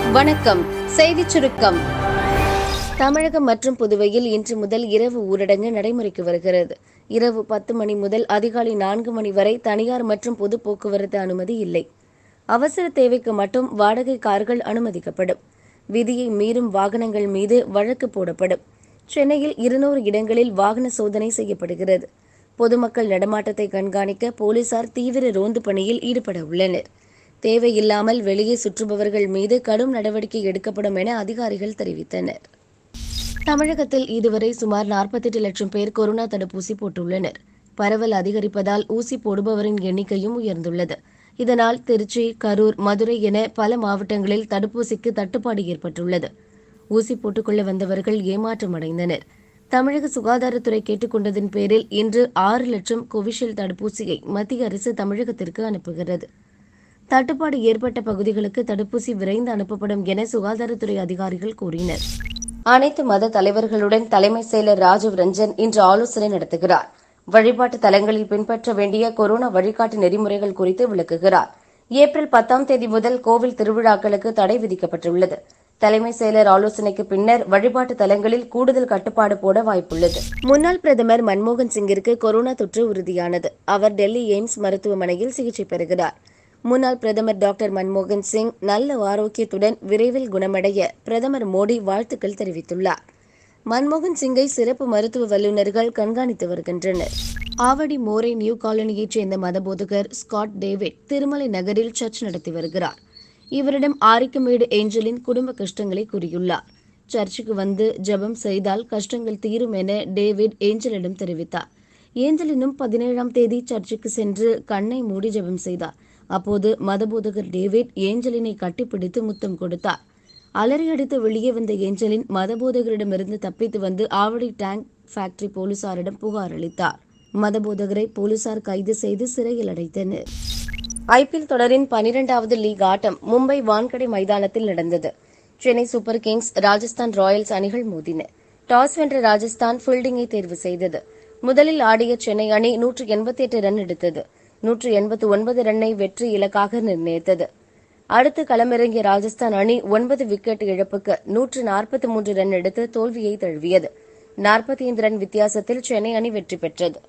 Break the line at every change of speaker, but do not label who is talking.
வணக்கம் செய்திச் சுருக்கம் தமிழகம் மற்றும் புதுவையில் இன்று முதல் இரவு ஊரடங்கு நடைமுறைக்கு வருகிறது இரவு பத்து மணி முதல் அதிகாலை நான்கு மணி வரை தனியார் மற்றும் பொது போக்குவரத்து அனுமதி இல்லை அவசர தேவைக்கு மட்டும் வாடகை கார்கள் அனுமதிக்கப்படும் விதியை மீறும் வாகனங்கள் மீது வழக்கு போடப்படும் சென்னையில் இருநூறு இடங்களில் வாகன சோதனை செய்யப்படுகிறது பொதுமக்கள் நடமாட்டத்தை கண்காணிக்க போலீசார் தீவிர ரோந்து பணியில் ஈடுபட உள்ளனர் தேவையில்லாமல் வெளியே சுற்றுபவர்கள் மீது கடும் நடவடிக்கை எடுக்கப்படும் என அதிகாரிகள் தெரிவித்தனர் தமிழகத்தில் இதுவரை சுமார் 48 லட்சம் பேர் கொரோனா தடுப்பூசி போட்டுள்ளனர் பரவல் அதிகரிப்பதால் ஊசி போடுபவரின் எண்ணிக்கையும் உயர்ந்துள்ளது இதனால் திருச்சி கரூர் மதுரை என பல மாவட்டங்களில் தடுப்பூசிக்கு தட்டுப்பாடு ஏற்பட்டுள்ளது ஊசி போட்டுக்கொள்ள வந்தவர்கள் ஏமாற்றம் அடைந்தனர் தமிழக சுகாதாரத்துறை கேட்டுக்கொண்டதின் பேரில் இன்று ஆறு லட்சம் கோவிஷீல்டு தடுப்பூசியை மத்திய அரசு தமிழகத்திற்கு அனுப்புகிறது தட்டுப்பாடு ஏற்பட்ட பகுதிகளுக்கு தடுப்பூசி விரைந்து அனுப்பப்படும் என சுகாதாரத்துறை அதிகாரிகள் கூறினர் அனைத்து மத தலைவர்களுடன் தலைமை செயலர் ராஜீவ் ரஞ்சன் இன்று ஆலோசனை நடத்துகிறார் வழிபாட்டு தலங்களில் பின்பற்ற வேண்டிய கொரோனா வழிகாட்டு நெறிமுறைகள் குறித்து விளக்குகிறார் ஏப்ரல் பத்தாம் தேதி முதல் கோவில் திருவிழாக்களுக்கு தடை விதிக்கப்பட்டுள்ளது தலைமை செயலர் ஆலோசனைக்கு பின்னர் வழிபாட்டு தலங்களில் கூடுதல் கட்டுப்பாடு போட வாய்ப்புள்ளது முன்னாள் பிரதமர் மன்மோகன் சிங்கிற்கு கொரோனா தொற்று உறுதியானது அவர் டெல்லி எய்ம்ஸ் மருத்துவமனையில் சிகிச்சை பெறுகிறார் முன்னாள் பிரதமர் டாக்டர் மன்மோகன் சிங் நல்ல ஆரோக்கியத்துடன் விரைவில் குணமடைய பிரதமர் மோடி வாழ்த்துக்கள் தெரிவித்துள்ளார் மன்மோகன் சிங்கை சிறப்பு மருத்துவ வல்லுநர்கள் கண்காணித்து வருகின்றனர் ஆவடி மோரை நியூ காலனியைச் சேர்ந்த மதபோதகர் ஸ்காட் டேவிட் திருமலை நகரில் சர்ச் நடத்தி வருகிறார் இவரிடம் ஆரிக்கமேடு ஏஞ்சலின் குடும்ப கஷ்டங்களை கூறியுள்ளார் சர்ச்சுக்கு வந்து ஜெபம் செய்தால் கஷ்டங்கள் தீரும் என டேவிட் ஏஞ்சலிடம் தெரிவித்தார் ஏஞ்சலினும் பதினேழாம் தேதி சர்ச்சுக்கு சென்று கண்ணை மூடி ஜெபம் செய்தார் அப்போது மதபோதகர் டேவிட் ஏஞ்சலினை கட்டிப்பிடித்து முத்தம் கொடுத்தார் அலறியடித்து வெளியே வந்த ஏஞ்சலின் மதபோதகரிடமிருந்து தப்பித்து வந்து ஆவடி டேங்க் ஃபேக்டரி போலீசாரிடம் புகார் அளித்தார் மதபோதகரை போலீசார் கைது செய்து சிறையில் அடைத்தனர் ஐபிஎல் தொடரின் பனிரெண்டாவது லீக் ஆட்டம் மும்பை வான்கடை மைதானத்தில் நடந்தது Chennai super kings Rajasthan royals அணிகள் மோதின டாஸ் வென்ற ராஜஸ்தான் ஃபீல்டிங்கை தேர்வு செய்தது முதலில் ஆடிய சென்னை அணி நூற்று எண்பத்தி எட்டு ரன் எடுத்தது நூற்று எண்பத்து ஒன்பது ரன்னை வெற்றி இலக்காக நிர்ணயித்தது அடுத்து களமிறங்கிய ராஜஸ்தான் அணி ஒன்பது விக்கெட் இழப்புக்கு நூற்று நாற்பத்தி மூன்று ரன் எடுத்து தோல்வியை தழுவியது நாற்பத்தி ஐந்து ரன் வித்தியாசத்தில் சென்னை அணி வெற்றி பெற்றது